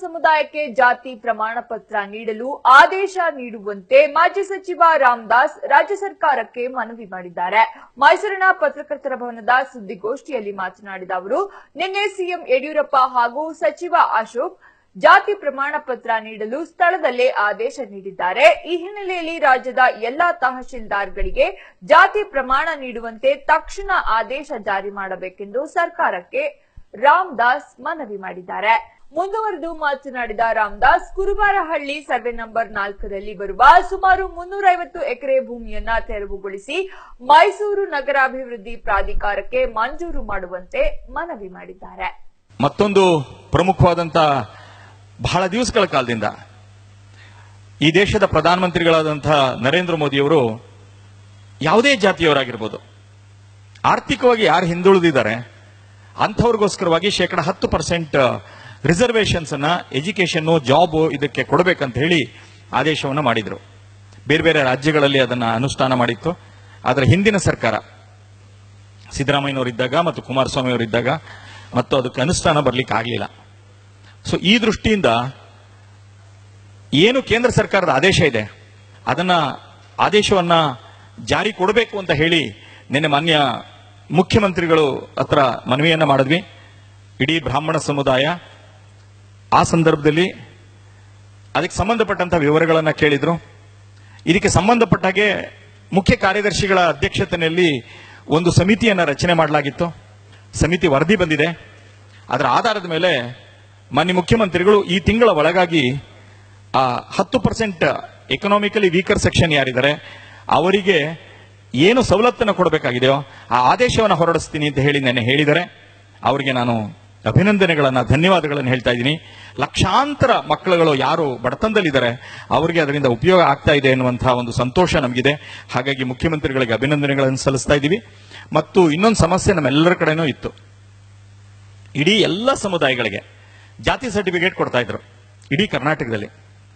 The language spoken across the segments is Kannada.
ಸಮುದಾಯಕ್ಕೆ ಜಾತಿ ಪ್ರಮಾಣ ಪತ್ರ ನೀಡಲು ಆದೇಶ ನೀಡುವಂತೆ ಮಾಜಿ ಸಚಿವ ರಾಮದಾಸ್ ರಾಜ್ಯ ಸರ್ಕಾರಕ್ಕೆ ಮನವಿ ಮಾಡಿದ್ದಾರೆ ಮೈಸೂರಿನ ಪತ್ರಕರ್ತರ ಭವನದ ಸುದ್ದಿಗೋಷ್ಠಿಯಲ್ಲಿ ಮಾತನಾಡಿದ ಅವರು ನಿನ್ನೆ ಸಿಎಂ ಯಡಿಯೂರಪ್ಪ ಹಾಗೂ ಸಚಿವ ಅಶೋಕ್ ಜಾತಿ ಪ್ರಮಾಣ ಪತ್ರ ನೀಡಲು ಸ್ಥಳದಲ್ಲೇ ಆದೇಶ ನೀಡಿದ್ದಾರೆ ಈ ಹಿನ್ನೆಲೆಯಲ್ಲಿ ರಾಜ್ಯದ ಎಲ್ಲಾ ತಹಶೀಲ್ದಾರ್ಗಳಿಗೆ ಜಾತಿ ಪ್ರಮಾಣ ನೀಡುವಂತೆ ತಕ್ಷಣ ಆದೇಶ ಜಾರಿ ಮಾಡಬೇಕೆಂದು ಸರ್ಕಾರಕ್ಕೆ ರಾಮದಾಸ್ ಮನವಿ ಮಾಡಿದ್ದಾರೆ ಮುಂದುವರೆದು ಮಾತನಾಡಿದ ರಾಮದಾಸ್ ಕುರುಬಾರಹಳ್ಳಿ ಸರ್ವೆ ನಂಬರ್ ನಾಲ್ಕರಲ್ಲಿ ಬರುವ ಸುಮಾರು ಮುನ್ನೂರೈವತ್ತು ಎಕರೆ ಭೂಮಿಯನ್ನ ತೆರವುಗೊಳಿಸಿ ಮೈಸೂರು ನಗರಾಭಿವೃದ್ಧಿ ಪ್ರಾಧಿಕಾರಕ್ಕೆ ಮಂಜೂರು ಮಾಡುವಂತೆ ಮನವಿ ಮಾಡಿದ್ದಾರೆ ಮತ್ತೊಂದು ಪ್ರಮುಖವಾದಂತ ಬಹಳ ದಿವಸಗಳ ಕಾಲದಿಂದ ಈ ದೇಶದ ಪ್ರಧಾನಮಂತ್ರಿಗಳಾದಂತಹ ನರೇಂದ್ರ ಮೋದಿಯವರು ಯಾವುದೇ ಜಾತಿಯವರಾಗಿರ್ಬೋದು ಆರ್ಥಿಕವಾಗಿ ಯಾರು ಹಿಂದುಳಿದಿದ್ದಾರೆ ಅಂಥವ್ರಿಗೋಸ್ಕರವಾಗಿ ಶೇಕಡ ಹತ್ತು ಪರ್ಸೆಂಟ್ ರಿಸರ್ವೇಷನ್ಸ್ ಅನ್ನ ಎಜುಕೇಶನ್ ಜಾಬ್ ಇದಕ್ಕೆ ಕೊಡಬೇಕಂತ ಹೇಳಿ ಆದೇಶವನ್ನು ಮಾಡಿದ್ರು ಬೇರೆ ಬೇರೆ ರಾಜ್ಯಗಳಲ್ಲಿ ಅದನ್ನ ಅನುಷ್ಠಾನ ಮಾಡಿತ್ತು ಆದರೆ ಹಿಂದಿನ ಸರ್ಕಾರ ಸಿದ್ದರಾಮಯ್ಯನವರಿದ್ದಾಗ ಮತ್ತು ಕುಮಾರಸ್ವಾಮಿ ಅವರಿದ್ದಾಗ ಮತ್ತು ಅದಕ್ಕೆ ಅನುಷ್ಠಾನ ಬರ್ಲಿಕ್ಕೆ ಆಗಲಿಲ್ಲ ಸೊ ಈ ದೃಷ್ಟಿಯಿಂದ ಏನು ಕೇಂದ್ರ ಸರ್ಕಾರದ ಆದೇಶ ಇದೆ ಅದನ್ನ ಆದೇಶವನ್ನ ಜಾರಿ ಕೊಡಬೇಕು ಅಂತ ಹೇಳಿ ನಿನ್ನೆ ಮಾನ್ಯ ಮುಖ್ಯಮಂತ್ರಿಗಳು ಹತ್ರ ಮನವಿಯನ್ನ ಮಾಡಿದ್ವಿ ಇಡೀ ಬ್ರಾಹ್ಮಣ ಸಮುದಾಯ ಆ ಸಂದರ್ಭದಲ್ಲಿ ಅದಕ್ಕೆ ಸಂಬಂಧಪಟ್ಟಂತ ವಿವರಗಳನ್ನ ಕೇಳಿದ್ರು ಇದಕ್ಕೆ ಸಂಬಂಧಪಟ್ಟ ಹಾಗೆ ಮುಖ್ಯ ಕಾರ್ಯದರ್ಶಿಗಳ ಅಧ್ಯಕ್ಷತೆಯಲ್ಲಿ ಒಂದು ಸಮಿತಿಯನ್ನ ರಚನೆ ಮಾಡಲಾಗಿತ್ತು ಸಮಿತಿ ವರದಿ ಬಂದಿದೆ ಅದರ ಆಧಾರದ ಮೇಲೆ ಮಾನ್ಯ ಮುಖ್ಯಮಂತ್ರಿಗಳು ಈ ತಿಂಗಳ ಒಳಗಾಗಿ ಆ ಹತ್ತು ಪರ್ಸೆಂಟ್ ಎಕನಾಮಿಕಲಿ ವೀಕರ್ ಸೆಕ್ಷನ್ ಯಾರಿದ್ದಾರೆ ಅವರಿಗೆ ಏನು ಸವಲತ್ತನ್ನು ಕೊಡಬೇಕಾಗಿದೆಯೋ ಆ ಆದೇಶವನ್ನು ಹೊರಡಿಸ್ತೀನಿ ಅಂತ ಹೇಳಿ ನೆನ್ನೆ ಹೇಳಿದ್ದಾರೆ ಅವರಿಗೆ ನಾನು ಅಭಿನಂದನೆಗಳನ್ನ ಧನ್ಯವಾದಗಳನ್ನು ಹೇಳ್ತಾ ಇದ್ದೀನಿ ಲಕ್ಷಾಂತರ ಮಕ್ಕಳುಗಳು ಯಾರು ಬಡತನದಲ್ಲಿದ್ದಾರೆ ಅವರಿಗೆ ಅದರಿಂದ ಉಪಯೋಗ ಆಗ್ತಾ ಇದೆ ಎನ್ನುವಂತಹ ಒಂದು ಸಂತೋಷ ನಮಗಿದೆ ಹಾಗಾಗಿ ಮುಖ್ಯಮಂತ್ರಿಗಳಿಗೆ ಅಭಿನಂದನೆಗಳನ್ನು ಸಲ್ಲಿಸ್ತಾ ಇದ್ದೀವಿ ಮತ್ತು ಇನ್ನೊಂದು ಸಮಸ್ಯೆ ನಮ್ಮೆಲ್ಲರ ಕಡೆನೂ ಇತ್ತು ಇಡೀ ಎಲ್ಲ ಸಮುದಾಯಗಳಿಗೆ ಜಾತಿ ಸರ್ಟಿಫಿಕೇಟ್ ಕೊಡ್ತಾ ಇದ್ರು ಇಡೀ ಕರ್ನಾಟಕದಲ್ಲಿ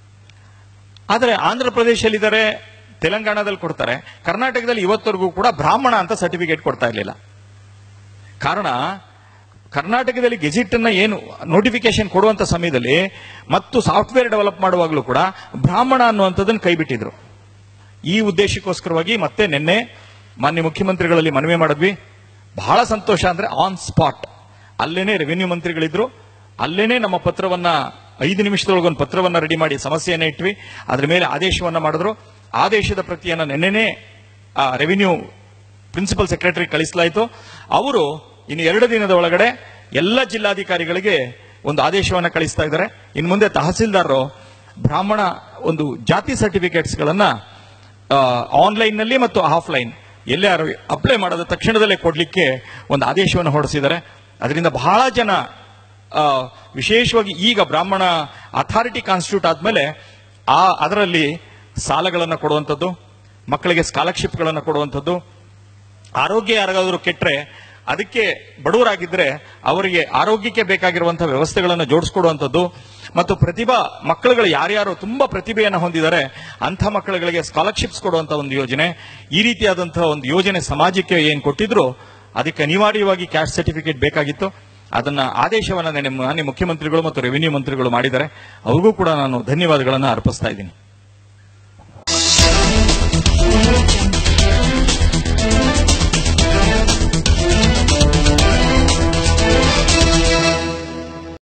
ಆದರೆ ಆಂಧ್ರ ಪ್ರದೇಶದಲ್ಲಿದ್ದಾರೆ ತೆಲಂಗಾಣದಲ್ಲಿ ಕೊಡ್ತಾರೆ ಕರ್ನಾಟಕದಲ್ಲಿ ಇವತ್ತವರೆಗೂ ಕೂಡ ಬ್ರಾಹ್ಮಣ ಅಂತ ಸರ್ಟಿಫಿಕೇಟ್ ಕೊಡ್ತಾ ಇರಲಿಲ್ಲ ಕಾರಣ ಕರ್ನಾಟಕದಲ್ಲಿ ಗೆಜೆಟ್ ಅನ್ನ ಏನು ನೋಟಿಫಿಕೇಶನ್ ಕೊಡುವಂತ ಸಮಯದಲ್ಲಿ ಮತ್ತು ಸಾಫ್ಟ್ವೇರ್ ಡೆವಲಪ್ ಮಾಡುವಾಗಲೂ ಕೂಡ ಬ್ರಾಹ್ಮಣ ಅನ್ನುವಂಥದ್ದನ್ನು ಕೈಬಿಟ್ಟಿದ್ರು ಈ ಉದ್ದೇಶಕ್ಕೋಸ್ಕರವಾಗಿ ಮತ್ತೆ ನಿನ್ನೆ ಮಾನ್ಯ ಮುಖ್ಯಮಂತ್ರಿಗಳಲ್ಲಿ ಮನವಿ ಮಾಡಿದ್ವಿ ಬಹಳ ಸಂತೋಷ ಅಂದ್ರೆ ಆನ್ ಸ್ಪಾಟ್ ಅಲ್ಲೇನೆ ರೆವಿನ್ಯೂ ಮಂತ್ರಿಗಳಿದ್ರು ಅಲ್ಲೇನೆ ನಮ್ಮ ಪತ್ರವನ್ನ ಐದು ನಿಮಿಷದೊಳಗೆ ಒಂದು ಪತ್ರವನ್ನ ರೆಡಿ ಮಾಡಿ ಸಮಸ್ಯೆಯನ್ನ ಇಟ್ವಿ ಅದ್ರ ಮೇಲೆ ಆದೇಶವನ್ನ ಮಾಡಿದ್ರು ಆದೇಶದ ಪ್ರತಿಯನ್ನ ನಿನ್ನೆನೆ ರೆವಿನ್ಯೂ ಪ್ರಿನ್ಸಿಪಲ್ ಸೆಕ್ರೆಟರಿ ಕಳಿಸಲಾಯಿತು ಅವರು ಇನ್ನು ಎರಡು ದಿನದ ಒಳಗಡೆ ಎಲ್ಲ ಜಿಲ್ಲಾಧಿಕಾರಿಗಳಿಗೆ ಒಂದು ಆದೇಶವನ್ನ ಕಳಿಸ್ತಾ ಇದ್ದಾರೆ ಇನ್ನು ಮುಂದೆ ತಹಸೀಲ್ದಾರರು ಬ್ರಾಹ್ಮಣ ಒಂದು ಜಾತಿ ಸರ್ಟಿಫಿಕೇಟ್ಸ್ ಗಳನ್ನ ಆನ್ಲೈನ್ ನಲ್ಲಿ ಮತ್ತು ಆಫ್ಲೈನ್ ಎಲ್ಲೇ ಅಪ್ಲೈ ಮಾಡದ ತಕ್ಷಣದಲ್ಲೇ ಕೊಡ್ಲಿಕ್ಕೆ ಒಂದು ಆದೇಶವನ್ನು ಹೊರಡಿಸಿದ್ದಾರೆ ಅದರಿಂದ ಬಹಳ ಜನ ಆ, ವಿಶೇಷವಾಗಿ ಈಗ ಬ್ರಾಹ್ಮಣ ಅಥಾರಿಟಿ ಕಾನ್ಸ್ಟಿಟ್ಯೂಟ್ ಆದ್ಮೇಲೆ ಆ ಅದರಲ್ಲಿ ಸಾಲಗಳನ್ನು ಕೊಡುವಂಥದ್ದು ಮಕ್ಕಳಿಗೆ ಸ್ಕಾಲರ್ಶಿಪ್ಗಳನ್ನು ಕೊಡುವಂಥದ್ದು ಆರೋಗ್ಯ ಯಾರಿಗಾದರೂ ಕೆಟ್ಟರೆ ಅದಕ್ಕೆ ಬಡವರಾಗಿದ್ರೆ ಅವರಿಗೆ ಆರೋಗ್ಯಕ್ಕೆ ಬೇಕಾಗಿರುವಂತಹ ವ್ಯವಸ್ಥೆಗಳನ್ನು ಜೋಡಿಸ್ಕೊಡುವಂಥದ್ದು ಮತ್ತು ಪ್ರತಿಭಾ ಮಕ್ಕಳುಗಳು ಯಾರ್ಯಾರು ತುಂಬಾ ಪ್ರತಿಭೆಯನ್ನು ಹೊಂದಿದ್ದಾರೆ ಅಂಥ ಮಕ್ಕಳುಗಳಿಗೆ ಸ್ಕಾಲರ್ಶಿಪ್ಸ್ ಕೊಡುವಂತ ಒಂದು ಯೋಜನೆ ಈ ರೀತಿಯಾದಂತಹ ಒಂದು ಯೋಜನೆ ಸಮಾಜಕ್ಕೆ ಏನ್ ಕೊಟ್ಟಿದ್ರು ಅದಕ್ಕೆ ಅನಿವಾರ್ಯವಾಗಿ ಕ್ಯಾಸ್ಟ್ ಸರ್ಟಿಫಿಕೇಟ್ ಬೇಕಾಗಿತ್ತು ಅದನ್ನ ಆದೇಶವನ್ನ ನೆನ್ನೆ ಮಾನ್ಯ ಮುಖ್ಯಮಂತ್ರಿಗಳು ಮತ್ತು ರೆವಿನ್ಯೂ ಮಂತ್ರಿಗಳು ಮಾಡಿದ್ದಾರೆ ಅವ್ರಿಗೂ ಕೂಡ ನಾನು ಧನ್ಯವಾದಗಳನ್ನು ಅರ್ಪಿಸ್ತಾ ಇದ್ದೀನಿ